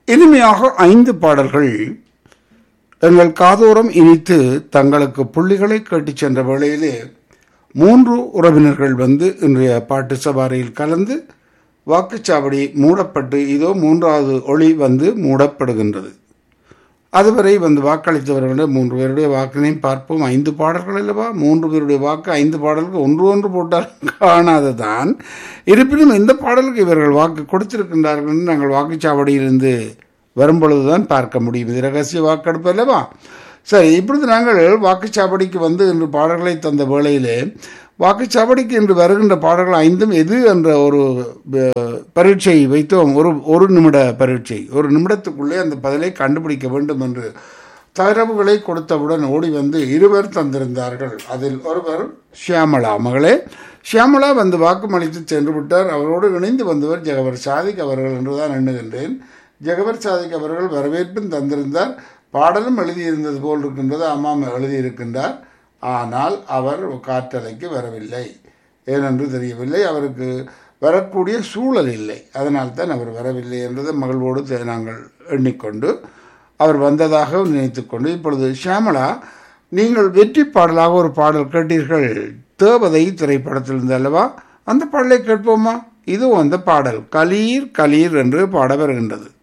இனிமையாக ஐந்து பாடல்கள் எங்கள் காதோரம் இனித்து தங்களுக்கு புள்ளிகளை கேட்டுச் சென்ற வேளையிலே மூன்று உறவினர்கள் வந்து இன்றைய பாட்டு சவாரியில் கலந்து வாக்குச்சாவடி மூடப்பட்டு இதோ மூன்றாவது ஒளி வந்து மூடப்படுகின்றது அதுவரை வந்து வாக்களித்தவர்களுடைய மூன்று பேருடைய வாக்கினையும் பார்ப்போம் ஐந்து பாடல்கள் அல்லவா மூன்று பேருடைய வாக்கு ஐந்து பாடல்கள் ஒன்று ஒன்று போட்டால் காணாததான் இருப்பினும் இந்த பாடலுக்கு இவர்கள் வாக்கு கொடுத்திருக்கின்றார்கள் என்று நாங்கள் வாக்குச்சாவடியிலிருந்து வரும்பொழுதுதான் பார்க்க முடியும் இது ரகசிய வாக்கெடுப்பு அல்லவா சரி இப்பொழுது நாங்கள் வாக்குச்சாவடிக்கு வந்து இன்று பாடல்களை தந்த வேளையிலே வாக்குச்சாவடிக்கு இன்று வருகின்ற பாடல்கள் ஐந்தும் எது என்ற ஒரு அஹ், பரீட்சை வைத்தோம் ஒரு ஒரு நிமிட பரீட்சை ஒரு நிமிடத்துக்குள்ளே அந்த பதிலை கண்டுபிடிக்க வேண்டும் என்று தரவுகளை கொடுத்தவுடன் ஓடி வந்து இருவர் தந்திருந்தார்கள் அதில் ஒருவர் ஷியாமளா மகளே ஷியாமளா வந்து வாக்குமளித்து சென்று விட்டார் அவரோடு இணைந்து வந்தவர் ஜெகவர் சாதிக் அவர்கள் என்றுதான் எண்ணுகின்றேன் ஜெகவர் சாதிக் அவர்கள் வரவேற்பும் தந்திருந்தார் பாடலும் எழுதியிருந்தது போல் இருக்கின்றது அம்மாம் எழுதியிருக்கின்றார் ஆனால் அவர் காற்றலைக்கு வரவில்லை ஏனென்று தெரியவில்லை அவருக்கு வரக்கூடிய சூழல் இல்லை அதனால்தான் அவர் வரவில்லை என்றதை மகிழ்வோடு தே- நாங்கள் எண்ணிக்கொண்டு அவர் வந்ததாக நினைத்துக்கொண்டு இப்பொழுது ஷியாமளா நீங்கள் வெற்றி பாடலாக ஒரு பாடல் கேட்டீர்கள் தேவதை திரைப்படத்திலிருந்து அல்லவா அந்த பாடலை கேட்போமா இதுவும் அந்த பாடல் கலீர் கலீர் என்று பாட வருகின்றது